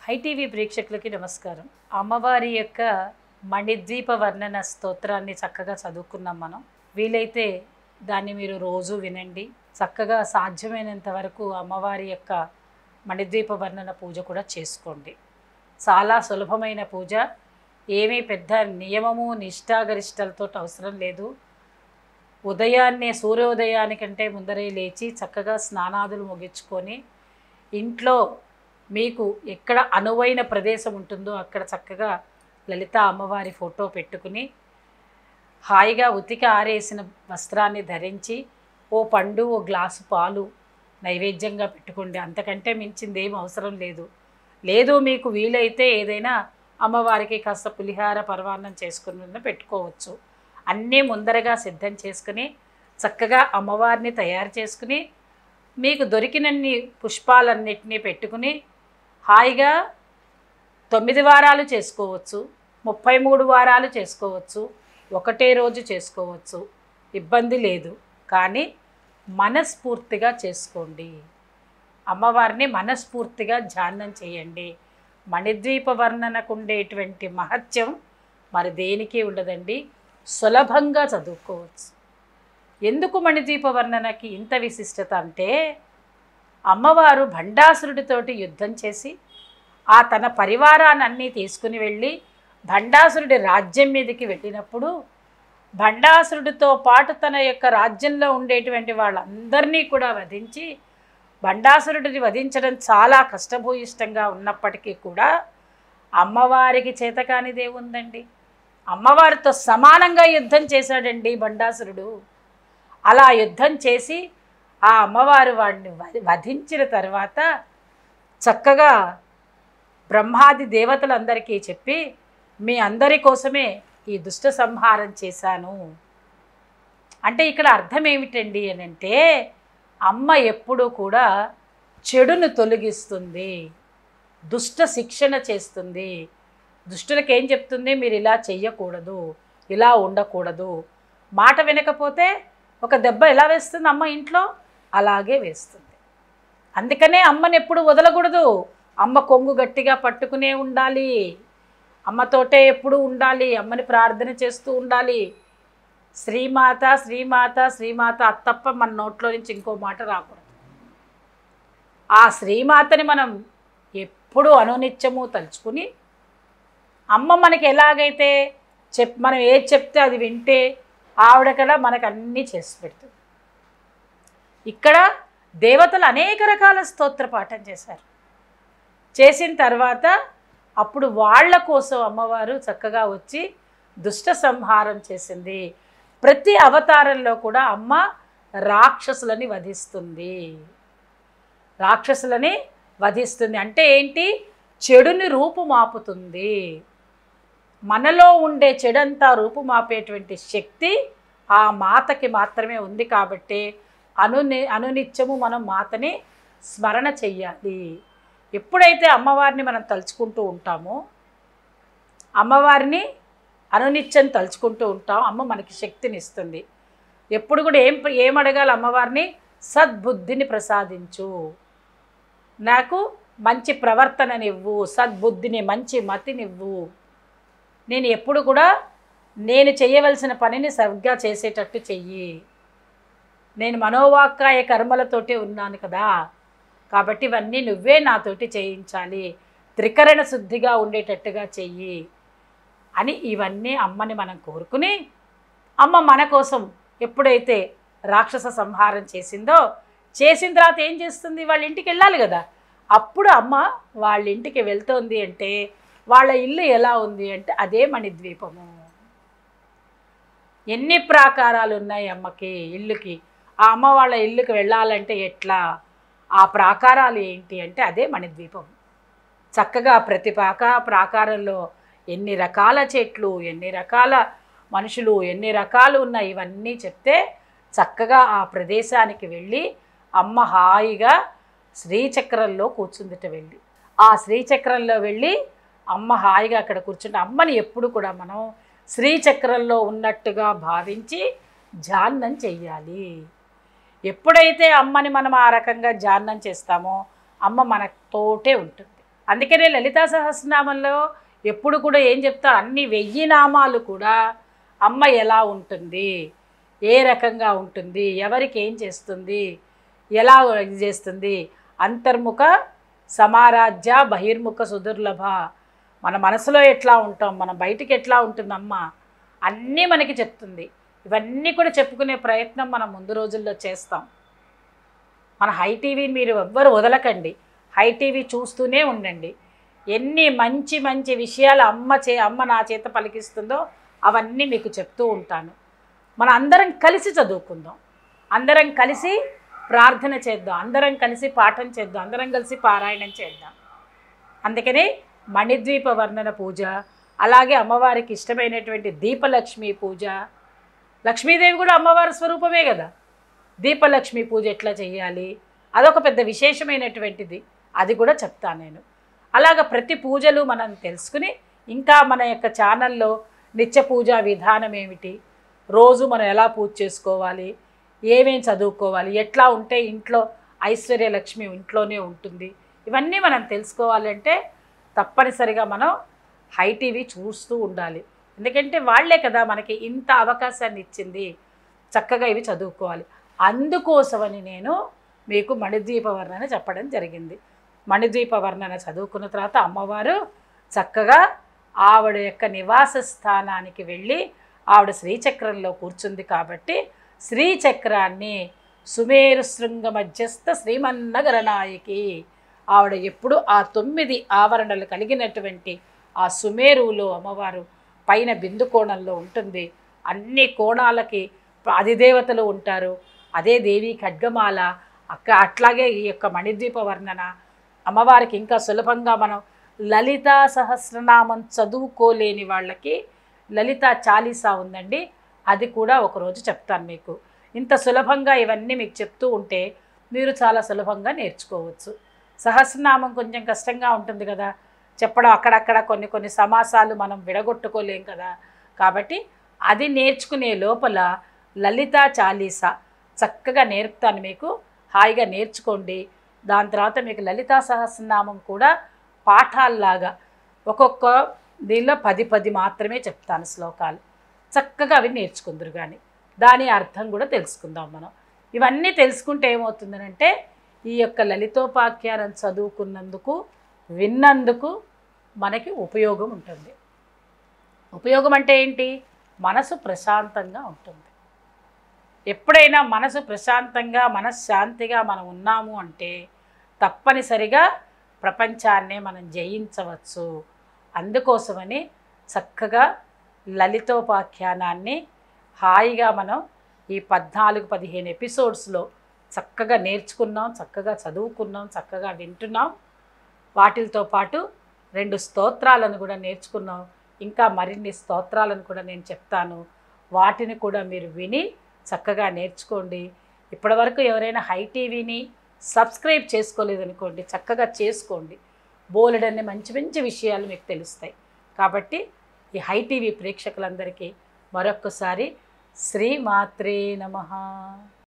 ITV ప్రేక్షకులకి నమస్కారం అమ్మవారి యొక్క మణిద్వీప వర్ణన స్తోత్రాన్ని చక్కగా చదువుకున్నాం మనం వీలైతే దాన్ని మీరు రోజు వినండి చక్కగా సాధ్యమైనంత వరకు అమ్మవారి యొక్క మణిద్వీప వర్ణన పూజ కూడా చేసుకోండి చాలా సులభమైన పూజ ఏమీ పెద్ద నియమము నిష్ఠాగరిష్టలతో అవసరం లేదు ఉదయాన్నే సూర్యోదయానికంటే ముందరే లేచి చక్కగా స్నానాదులు ముగించుకొని ఇంట్లో మీకు ఎక్కడ అనువైన ప్రదేశం ఉంటుందో అక్కడ చక్కగా లలిత అమ్మవారి ఫోటో పెట్టుకుని హాయిగా ఉతికి ఆరేసిన వస్త్రాన్ని ధరించి ఓ పండు ఓ గ్లాసు పాలు నైవేద్యంగా పెట్టుకోండి అంతకంటే మించింది ఏం అవసరం లేదు లేదు మీకు వీలైతే ఏదైనా అమ్మవారికి కాస్త పులిహార పరవాన్నం చేసుకుని పెట్టుకోవచ్చు అన్నీ ముందరగా సిద్ధం చేసుకుని చక్కగా అమ్మవారిని తయారు చేసుకుని మీకు దొరికినన్ని పుష్పాలన్నిటినీ పెట్టుకుని హాయిగా తొమ్మిది వారాలు చేసుకోవచ్చు ముప్పై మూడు వారాలు చేసుకోవచ్చు ఒకటే రోజు చేసుకోవచ్చు ఇబ్బంది లేదు కానీ మనస్ఫూర్తిగా చేసుకోండి అమ్మవారిని మనస్ఫూర్తిగా ధ్యానం చేయండి మణిద్వీప వర్ణనకు ఉండేటువంటి మహత్యం మరి దేనికి ఉండదండి సులభంగా చదువుకోవచ్చు ఎందుకు మణిద్వీప వర్ణనకి ఇంత విశిష్టత అంటే అమ్మవారు భండాసురుడితోటి యుద్ధం చేసి ఆ తన పరివారాన్ని తీసుకుని వెళ్ళి భండాసురుడి రాజ్యం మీదకి వెళ్ళినప్పుడు భండాసురుడితో పాటు తన యొక్క రాజ్యంలో ఉండేటువంటి వాళ్ళందరినీ కూడా వధించి భండాసురుడిని వధించడం చాలా కష్టభూయిష్టంగా ఉన్నప్పటికీ కూడా అమ్మవారికి చేతకానిదే ఉందండి అమ్మవారితో సమానంగా యుద్ధం చేశాడండి భండాసురుడు అలా యుద్ధం చేసి ఆ అమ్మవారు వాడిని వ- వధించిన తర్వాత చక్కగా బ్రహ్మాది దేవతలందరికీ చెప్పి మీ అందరి కోసమే ఈ దుష్ట సంహారం చేశాను అంటే ఇక్కడ అర్థం ఏమిటండి అని అంటే అమ్మ ఎప్పుడూ కూడా చెడును తొలగిస్తుంది దుష్ట శిక్షణ చేస్తుంది దుష్టులకు ఏం చెప్తుంది మీరు ఇలా చెయ్యకూడదు ఇలా ఉండకూడదు మాట వినకపోతే ఒక దెబ్బ ఎలా వేస్తుంది అమ్మ ఇంట్లో అలాగే వేస్తుంది అందుకనే అమ్మని ఎప్పుడు వదలకూడదు అమ్మ కొంగు గట్టిగా పట్టుకునే ఉండాలి అమ్మతోటే ఎప్పుడు ఉండాలి అమ్మని ప్రార్థన చేస్తూ ఉండాలి శ్రీమాత శ్రీమాత శ్రీమాత అది తప్ప మన నోట్లో నుంచి ఇంకో మాట రాకూడదు ఆ శ్రీమాతని మనం ఎప్పుడు అనునిత్యము తలుచుకుని అమ్మ మనకి ఎలాగైతే చెప్ మనం ఏది చెప్తే అది వింటే ఆవిడ కూడా మనకు అన్నీ చేసి పెడుతుంది ఇక్కడ దేవతలు అనేక రకాల స్తోత్ర పాఠం చేశారు చేసిన తర్వాత అప్పుడు వాళ్ళ కోసం అమ్మవారు చక్కగా వచ్చి దుష్ట సంహారం చేసింది ప్రతి అవతారంలో కూడా అమ్మ రాక్షసులని వధిస్తుంది రాక్షసులని వధిస్తుంది అంటే ఏంటి చెడుని రూపుమాపుతుంది మనలో ఉండే చెడంతా రూపుమాపేటువంటి శక్తి ఆ మాతకి మాత్రమే ఉంది కాబట్టి అనుని అనునిత్యము మనం మాతని స్మరణ చెయ్యాలి ఎప్పుడైతే అమ్మవారిని మనం తలుచుకుంటూ ఉంటామో అమ్మవారిని అనునిత్యం తలుచుకుంటూ ఉంటాం అమ్మ మనకి శక్తిని ఇస్తుంది ఎప్పుడు కూడా ఏం ఏం అడగాలి అమ్మవారిని సద్బుద్ధిని ప్రసాదించు నాకు మంచి ప్రవర్తననివ్వు సద్బుద్ధిని మంచి మతినివ్వు నేను ఎప్పుడు కూడా నేను చేయవలసిన పనిని సరిగ్గా చేసేటట్టు చెయ్యి నేను మనోవాక్కాయ కర్మలతోటే ఉన్నాను కదా కాబట్టి ఇవన్నీ నువ్వే నాతోటి చేయించాలి త్రికరణ శుద్ధిగా ఉండేటట్టుగా చెయ్యి అని ఇవన్నీ అమ్మని మనం కోరుకుని అమ్మ మన కోసం ఎప్పుడైతే రాక్షస సంహారం చేసిందో చేసిన తర్వాత ఏం చేస్తుంది వాళ్ళ ఇంటికి వెళ్ళాలి కదా అప్పుడు అమ్మ వాళ్ళ ఇంటికి వెళ్తోంది అంటే వాళ్ళ ఇల్లు ఎలా ఉంది అంటే అదే మణిద్వీపము ఎన్ని ప్రాకారాలు ఉన్నాయి అమ్మకి ఇల్లుకి ఆ అమ్మ వాళ్ళ ఇల్లుకి వెళ్ళాలంటే ఎట్లా ఆ ప్రాకారాలు ఏంటి అంటే అదే మణిద్వీపం చక్కగా ప్రతి ప్రాకా ప్రాకారంలో ఎన్ని రకాల చెట్లు ఎన్ని రకాల మనుషులు ఎన్ని రకాలు ఉన్నాయి ఇవన్నీ చెప్తే చక్కగా ఆ ప్రదేశానికి వెళ్ళి అమ్మ హాయిగా శ్రీచక్రంలో కూర్చుందిట వెళ్ళి ఆ శ్రీచక్రంలో వెళ్ళి అమ్మ హాయిగా అక్కడ కూర్చుంటే అమ్మని ఎప్పుడు కూడా మనం శ్రీచక్రంలో ఉన్నట్టుగా భావించి ధ్యానం చెయ్యాలి ఎప్పుడైతే అమ్మని మనం ఆ రకంగా ధ్యానం చేస్తామో అమ్మ మనతోటే ఉంటుంది అందుకనే లలితా సహస్రనామంలో ఎప్పుడు కూడా ఏం చెప్తారు అన్ని వెయ్యి నామాలు కూడా అమ్మ ఎలా ఉంటుంది ఏ రకంగా ఉంటుంది ఎవరికి ఏం చేస్తుంది ఎలా ఇది చేస్తుంది అంతర్ముఖ సమారాధ్య బహిర్ముఖ సుదుర్లభ మన మనసులో ఎట్లా ఉంటాం మన బయటికి ఎట్లా ఉంటుంది అమ్మ అన్నీ మనకి చెప్తుంది ఇవన్నీ కూడా చెప్పుకునే ప్రయత్నం మనం ముందు రోజుల్లో చేస్తాం మన హై టీవీని మీరు ఎవ్వరు వదలకండి హై టీవీ చూస్తూనే ఉండండి ఎన్ని మంచి మంచి విషయాలు అమ్మ చే అమ్మ నా చేత పలికిస్తుందో అవన్నీ మీకు చెప్తూ ఉంటాను మన అందరం కలిసి చదువుకుందాం అందరం కలిసి ప్రార్థన చేద్దాం అందరం కలిసి పాఠం చేద్దాం అందరం కలిసి పారాయణం చేద్దాం అందుకని మణిద్వీప వర్ణన పూజ అలాగే అమ్మవారికి ఇష్టమైనటువంటి దీపలక్ష్మి పూజ లక్ష్మీదేవి కూడా అమ్మవారి స్వరూపమే కదా దీపలక్ష్మి పూజ ఎట్లా చేయాలి అదొక పెద్ద విశేషమైనటువంటిది అది కూడా చెప్తాను నేను అలాగ ప్రతి పూజలు మనం తెలుసుకుని ఇంకా మన యొక్క ఛానల్లో నిత్య పూజా విధానం ఏమిటి రోజు మనం ఎలా పూజ చేసుకోవాలి ఏమేం చదువుకోవాలి ఎట్లా ఉంటే ఇంట్లో ఐశ్వర్యలక్ష్మి ఇంట్లోనే ఉంటుంది ఇవన్నీ మనం తెలుసుకోవాలంటే తప్పనిసరిగా మనం హై టీవీ చూస్తూ ఉండాలి ఎందుకంటే వాళ్ళే కదా మనకి ఇంత అవకాశాన్ని ఇచ్చింది చక్కగా ఇవి చదువుకోవాలి అందుకోసమని నేను మీకు మణిద్వీప వర్ణన చెప్పడం జరిగింది మణిద్వీప వర్ణన చదువుకున్న తర్వాత అమ్మవారు చక్కగా ఆవిడ యొక్క నివాస స్థానానికి వెళ్ళి ఆవిడ శ్రీచక్రంలో కూర్చుంది కాబట్టి శ్రీచక్రాన్ని సుమేరు శృంగ మధ్యస్థ శ్రీమన్నగరనాయకి ఆవిడ ఎప్పుడు ఆ తొమ్మిది ఆవరణలు కలిగినటువంటి ఆ సుమేరువులో అమ్మవారు పైన బిందు కోణంలో ఉంటుంది అన్ని కోణాలకి అధిదేవతలు ఉంటారు అదే దేవి ఖడ్గమాల అక్క అట్లాగే ఈ యొక్క మణిద్వీప వర్ణన అమ్మవారికి ఇంకా సులభంగా మనం లలితా సహస్రనామం చదువుకోలేని వాళ్ళకి లలిత చాలీసా ఉందండి అది కూడా ఒకరోజు చెప్తాను మీకు ఇంత సులభంగా ఇవన్నీ మీకు చెప్తూ ఉంటే మీరు చాలా సులభంగా నేర్చుకోవచ్చు సహస్రనామం కొంచెం కష్టంగా ఉంటుంది కదా చెప్పడం అక్కడక్కడ కొన్ని కొన్ని సమాసాలు మనం విడగొట్టుకోలేం కదా కాబట్టి అది నేర్చుకునే లోపల లలితా చాలీసా చక్కగా నేర్పుతాను మీకు హాయిగా నేర్చుకోండి దాని తర్వాత మీకు లలితా సహస్రనామం కూడా పాఠాల్లాగా ఒక్కొక్క దీనిలో పది పది మాత్రమే చెప్తాను శ్లోకాలు చక్కగా అవి నేర్చుకుందరు కానీ దాని అర్థం కూడా తెలుసుకుందాం మనం ఇవన్నీ తెలుసుకుంటే ఏమవుతుందనంటే ఈ యొక్క లలితోపాఖ్యానం చదువుకున్నందుకు విన్నందుకు మనకి ఉపయోగం ఉంటుంది ఉపయోగం అంటే ఏంటి మనసు ప్రశాంతంగా ఉంటుంది ఎప్పుడైనా మనసు ప్రశాంతంగా మనశ్శాంతిగా మనం ఉన్నాము అంటే తప్పనిసరిగా ప్రపంచాన్నే మనం జయించవచ్చు అందుకోసమని చక్కగా లలితోపాఖ్యానాన్ని హాయిగా మనం ఈ పద్నాలుగు పదిహేను ఎపిసోడ్స్లో చక్కగా నేర్చుకున్నాం చక్కగా చదువుకున్నాం చక్కగా వింటున్నాం వాటితో పాటు రెండు స్తోత్రాలను కూడా నేర్చుకున్నాం ఇంకా మరిన్ని స్తోత్రాలను కూడా నేను చెప్తాను వాటిని కూడా మీరు విని చక్కగా నేర్చుకోండి ఇప్పటివరకు ఎవరైనా హై టీవీని సబ్స్క్రైబ్ చేసుకోలేదనుకోండి చక్కగా చేసుకోండి బోలెడన్ని మంచి మంచి విషయాలు మీకు తెలుస్తాయి కాబట్టి ఈ హై టీవీ ప్రేక్షకులందరికీ మరొక్కసారి శ్రీమాత్రే నమః